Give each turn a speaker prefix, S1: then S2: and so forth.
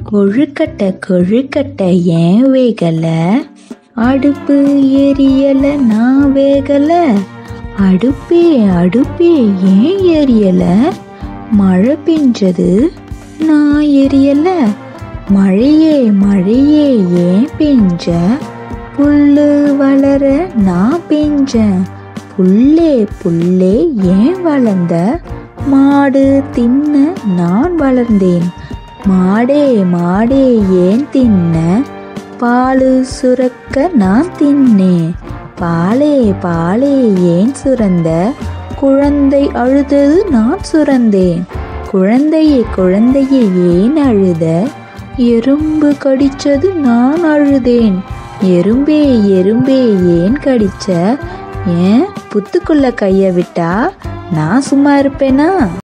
S1: கொழுக்கட்டை கொழுக்கட்டை ஏன் வேகல அடுப்பு எரியல நான் வேகல அடுப்பே அடுப்பே ஏன் எரியல மழை பெஞ்சது நான் எரியல மழையே மழையே ஏன் பெஞ்ச புல்லு வளர நான் பெஞ்சேன் புல்லே புல்லே ஏன் வளர்ந்த மாடு தின்ன நான் வளர்ந்தேன் மாடே மாடே ஏன் தின்ன பாலு சுரக்க நான் தின்னேன் பாலே பாலே ஏன் சுரந்த குழந்தை அழுதது நான் சுரந்தேன் குழந்தையே குழந்தையே ஏன் அழுத எறும்பு கடிச்சது நான் அழுதேன் எறும்பே எறும்பே ஏன் கடிச்ச ஏன் புத்துக்குள்ள கைய விட்டா நான் சும்மா இருப்பேனா